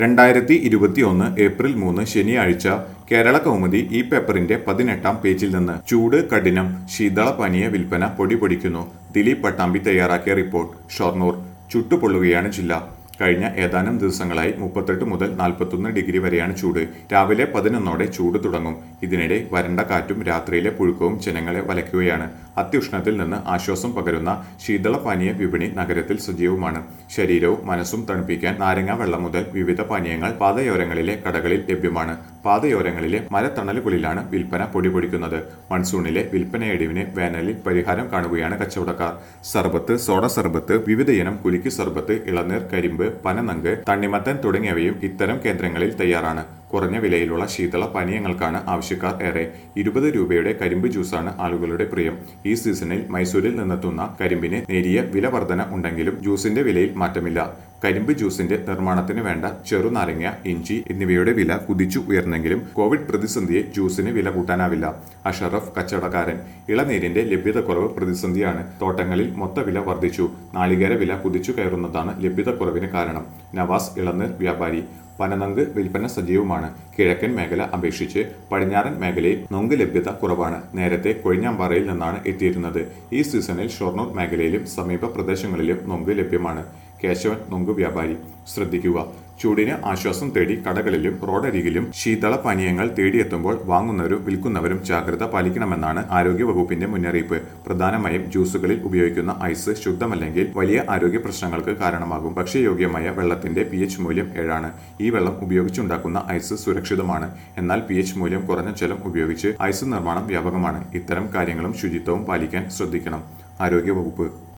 രണ്ടായിരത്തി ഇരുപത്തിയൊന്ന് ഏപ്രിൽ മൂന്ന് ശനിയാഴ്ച കേരള കൗമുദി ഈ പേപ്പറിന്റെ പതിനെട്ടാം പേജിൽ നിന്ന് ചൂട് കഠിനം ശീതള പാനീയ വിൽപ്പന പൊടി പൊടിക്കുന്നു ദിലീപ് പട്ടാമ്പി തയ്യാറാക്കിയ റിപ്പോർട്ട് ഷൊർണൂർ ചുട്ടുപൊള്ളുകയാണ് ജില്ല കഴിഞ്ഞ ഏതാനും ദിവസങ്ങളായി മുപ്പത്തെട്ട് മുതൽ നാൽപ്പത്തൊന്ന് ഡിഗ്രി വരെയാണ് ചൂട് രാവിലെ പതിനൊന്നോടെ ചൂട് തുടങ്ങും ഇതിനിടെ വരണ്ട കാറ്റും രാത്രിയിലെ പുഴുക്കവും ജനങ്ങളെ വലയ്ക്കുകയാണ് അത്യുഷ്ണത്തിൽ നിന്ന് ആശ്വാസം പകരുന്ന ശീതള പാനീയ വിപണി നഗരത്തിൽ സജീവമാണ് ശരീരവും മനസ്സും തണുപ്പിക്കാൻ നാരങ്ങ വെള്ളം മുതൽ വിവിധ പാനീയങ്ങൾ പാതയോരങ്ങളിലെ കടകളിൽ ലഭ്യമാണ് പാതയോരങ്ങളിലെ മരത്തണലുകളിലാണ് വിൽപ്പന പൊടിപൊടിക്കുന്നത് മൺസൂണിലെ വിൽപ്പനയടിവിന് വേനലിൽ പരിഹാരം കാണുകയാണ് കച്ചവടക്കാർ സർബത്ത് സോഡ സർബത്ത് വിവിധയിനം കുലുക്കി സർബത്ത് ഇളനീർ കരിമ്പ് പനനങ്ക് തണ്ണിമത്തൻ തുടങ്ങിയവയും ഇത്തരം കേന്ദ്രങ്ങളിൽ തയ്യാറാണ് കുറഞ്ഞ വിലയിലുള്ള ശീതള പാനീയങ്ങൾക്കാണ് ആവശ്യക്കാർ ഏറെ ഇരുപത് രൂപയുടെ കരിമ്പ് ജ്യൂസാണ് ആളുകളുടെ പ്രിയം ഈ സീസണിൽ മൈസൂരിൽ നിന്നെത്തുന്ന കരിമ്പിന് നേരിയ വില വർധന ഉണ്ടെങ്കിലും ജ്യൂസിന്റെ വിലയിൽ മാറ്റമില്ല കരിമ്പ് ജ്യൂസിന്റെ നിർമ്മാണത്തിന് വേണ്ട ചെറുനാരങ്ങ ഇഞ്ചി എന്നിവയുടെ വില കുതിച്ചു ഉയർന്നെങ്കിലും കോവിഡ് പ്രതിസന്ധിയെ ജ്യൂസിന് വില കൂട്ടാനാവില്ല അഷറഫ് കച്ചവടക്കാരൻ ഇളനീരിന്റെ ലഭ്യതക്കുറവ് പ്രതിസന്ധിയാണ് തോട്ടങ്ങളിൽ മൊത്തവില വർദ്ധിച്ചു നാളികേര വില കുതിച്ചു കയറുന്നതാണ് ലഭ്യതക്കുറവിന് കാരണം നവാസ് ഇളനീർ വ്യാപാരി പനനങ്ക് വിൽപ്പന സജീവമാണ് കിഴക്കൻ മേഖല അപേക്ഷിച്ച് പടിഞ്ഞാറൻ മേഖലയിൽ നൊങ്ക് ലഭ്യത കുറവാണ് നേരത്തെ കൊഴിഞ്ഞാമ്പാറയിൽ നിന്നാണ് എത്തിയിരുന്നത് ഈ സീസണിൽ ഷൊർണൂർ മേഖലയിലും സമീപ പ്രദേശങ്ങളിലും നൊങ്ക് ലഭ്യമാണ് കേശവൻ നൊങ്ക് വ്യാപാരി ശ്രദ്ധിക്കുക ചൂടിന് ആശ്വാസം തേടി കടകളിലും റോഡരികിലും ശീതള പാനീയങ്ങൾ തേടിയെത്തുമ്പോൾ വാങ്ങുന്നവരും വിൽക്കുന്നവരും ജാഗ്രത പാലിക്കണമെന്നാണ് ആരോഗ്യ വകുപ്പിന്റെ മുന്നറിയിപ്പ് പ്രധാനമായും ജ്യൂസുകളിൽ ഉപയോഗിക്കുന്ന ഐസ് ശുദ്ധമല്ലെങ്കിൽ വലിയ ആരോഗ്യ പ്രശ്നങ്ങൾക്ക് കാരണമാകും ഭക്ഷ്യയോഗ്യമായ വെള്ളത്തിന്റെ പി എച്ച് മൂല്യം ഏഴാണ് ഈ വെള്ളം ഉപയോഗിച്ചുണ്ടാക്കുന്ന ഐസ് സുരക്ഷിതമാണ് എന്നാൽ പി എച്ച് മൂല്യം കുറഞ്ഞ ജലം ഉപയോഗിച്ച് ഐസ് നിർമ്മാണം വ്യാപകമാണ് ഇത്തരം കാര്യങ്ങളും ശുചിത്വവും പാലിക്കാൻ ശ്രദ്ധിക്കണം ആരോഗ്യ വകുപ്പ്